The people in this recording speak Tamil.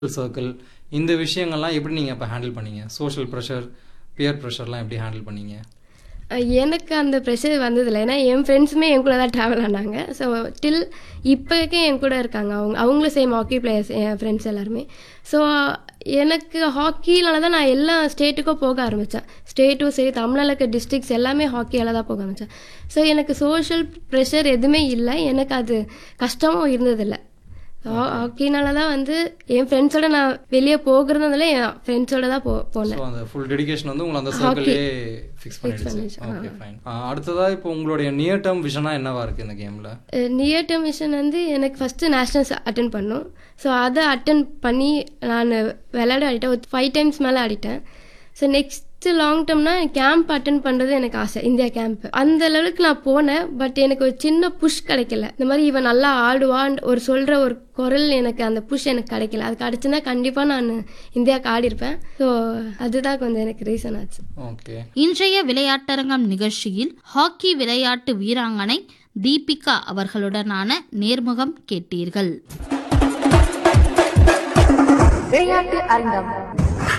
சர்க்கிள் இந்த விஷயங்கள்லாம் எப்படி நீங்கள் இப்போ ஹேண்டில் பண்ணீங்க சோஷியல் ப்ரெஷர் பியர் ப்ரெஷர்லாம் எப்படி ஹேண்டில் பண்ணீங்க அஹ் எனக்கு அந்த ப்ரெஷர் வந்ததில்லை ஏன்னா என் ஃப்ரெண்ட்ஸுமே என் கூட தான் ட்ராவல் ஆனாங்க ஸோ டில் இப்போக்கே என் கூட இருக்காங்க அவங்க அவங்களும் சேம் ஹாக்கி பிளேயர்ஸ் என் ஃப்ரெண்ட்ஸ் எல்லாருமே ஸோ எனக்கு ஹாக்கினால தான் நான் எல்லா ஸ்டேட்டுக்கும் போக ஆரம்பித்தேன் ஸ்டேட்டும் சரி தமிழ்நாட்டில் இருக்க டிஸ்ட்ரிக்ஸ் எல்லாமே ஹாக்கியால் தான் போக ஆரம்பித்தேன் ஸோ எனக்கு சோஷியல் ப்ரெஷர் எதுவுமே இல்லை எனக்கு அது கஷ்டமும் இருந்ததில்லை ஹாக்கினால தான் வந்து என் ஃப்ரெண்ட்ஸோட நான் வெளியே போகிறதுனால என் ஃப்ரெண்ட்ஸோட தான் போ போனேன் ஸோ அந்த ஃபுல் டெடிகேஷன் வந்து உங்களை அந்த சர்க்கிளே ஃபிக்ஸ் பண்ணிடுச்சு பண்ணிடுச்சு, ஓகே ஃபைன் அடுத்ததா இப்போ உங்களுடைய நியர் டேர்ம் விஷனா என்னவா இருக்கு இந்த கேமில் நியர் டேர்ம் மிஷன் வந்து எனக்கு ஃபஸ்ட்டு நேஷ்னல்ஸ் அட்டன் பண்ணும் ஸோ அதை அட்டன் பண்ணி நான் விளையாட ஆடிட்டேன் ஒரு ஃபைவ் டைம்ஸ் மேலே ஆடிட்டேன் ஸோ நெக்ஸ்ட்டு லாங் டேர்ம்னா கேம்ப் அட்டன் பண்ணுறது எனக்கு ஆசை இந்தியா கேம்ப் அந்த லெவலுக்கு நான் போனேன் பட் எனக்கு ஒரு சின்ன புஷ் கிடைக்கல இந்த மாதிரி இவன் நல்லா ஆடுவான் ஒரு சொல்கிற ஒரு குரல் எனக்கு அந்த புஷ் எனக்கு கிடைக்கல அது கிடச்சுன்னா கண்டிப்பாக நான் இந்தியாவுக்கு ஆடிருப்பேன் ஸோ அதுதான் கொஞ்சம் எனக்கு ரீசன் ஆச்சு ஓகே இன்றைய விளையாட்டரங்கம் நிகழ்ச்சியில் ஹாக்கி விளையாட்டு வீராங்கனை தீபிகா அவர்களுடனான நேர்முகம் கேட்டீர்கள் விளையாட்டு அரங்கம்